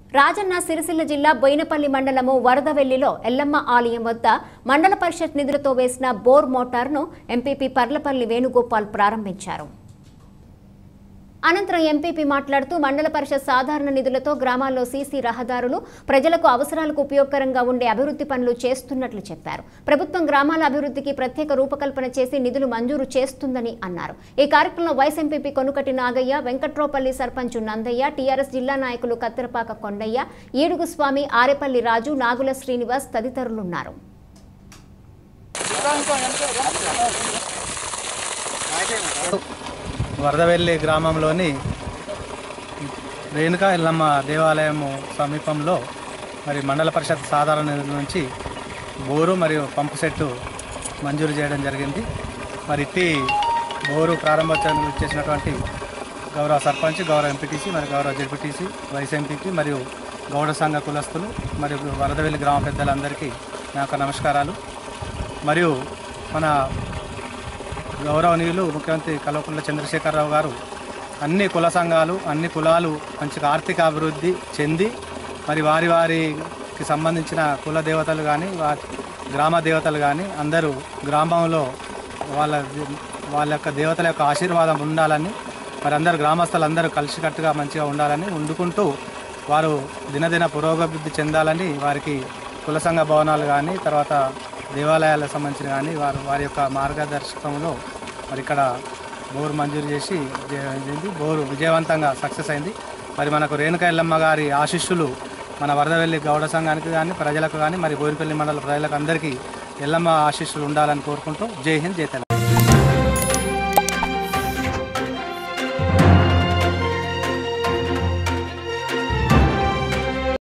రాజన్న సిరిసిల్ల జిల్లా బోయినపల్లి మండలము వరదవెల్లిలో ఎల్లమ్మ ఆలయం వద్ద మండల పరిషత్ నిధులతో వేసిన బోర్ మోటార్ను ఎంపీపీ పర్లపల్లి వేణుగోపాల్ ప్రారంభించారు అనంతరం ఎంపీపీ మాట్లాడుతూ మండల పరిషత్ సాధారణ నిధులతో గ్రామాల్లో సీసీ రహదారులు ప్రజలకు అవసరాలకు ఉపయోగకరంగా ఉండే అభివృద్ధి పనులు చేస్తున్నట్లు చెప్పారు ప్రభుత్వం గ్రామాల అభివృద్ధికి ప్రత్యేక రూపకల్పన చేసి నిధులు మంజూరు చేస్తుందని అన్నారు ఈ కార్యక్రమంలో vice MPP Konukati Nagaiah Venkatropalli sarpanch Nandaiah TRS జిల్లా నాయకులు కత్తెరపాక కొండయ్య ఈడుగు స్వామి ఆరేపల్లి రాజు నాగుల శ్రీనివాస్ తదితరులున్నారు వరదవెల్లి గ్రామంలోని రేణుకా ఎల్లమ్మ దేవాలయం సమీపంలో మరి మండల పరిషత్ సాధారణ నిధుల నుంచి బోరు మరియు పంపు సెట్టు మంజూరు చేయడం జరిగింది మరి ఇట్టి బోరు ప్రారంభోత్సవం చేసినటువంటి గౌరవ సర్పంచ్ గౌరవ ఎంపీటీసీ మరియు గౌరవ జెడ్పీటీసీ వైస్ ఎంపీపీ మరియు గౌడ సంఘ కులస్తులు మరియు వరదవెల్లి గ్రామ పెద్దలందరికీ నా యొక్క నమస్కారాలు మరియు మన గౌరవనీయులు ముఖ్యమంత్రి కల్వకుంట్ల చంద్రశేఖరరావు గారు అన్ని కుల సంఘాలు అన్ని కులాలు మంచిగా ఆర్థిక అభివృద్ధి చెంది మరి వారి వారికి సంబంధించిన కుల దేవతలు కానీ వారి గ్రామ దేవతలు కానీ అందరూ గ్రామంలో వాళ్ళ వాళ్ళ యొక్క దేవతల యొక్క ఆశీర్వాదం ఉండాలని మరి అందరు గ్రామస్తులందరూ కలిసికట్టుగా మంచిగా ఉండాలని వండుకుంటూ వారు దినదిన పురోగతి చెందాలని వారికి కుల సంఘ భవనాలు కానీ తర్వాత దేవాలయాలకు సంబంధించిన కానీ వారు వారి యొక్క మార్గదర్శకంలో మరి ఇక్కడ బోరు మంజూరు చేసి జే- ఇది బోరు విజయవంతంగా సక్సెస్ అయింది మరి మనకు రేణుక ఎల్లమ్మ గారి ఆశిష్యులు మన వరదవెల్లి గౌడ సంఘానికి కానీ ప్రజలకు కానీ మరి బోరిపల్లి మండల ప్రజలకు అందరికీ ఎల్లమ్మ ఆశిష్యులు ఉండాలని కోరుకుంటూ జై హింద్ జై తెలంగాణ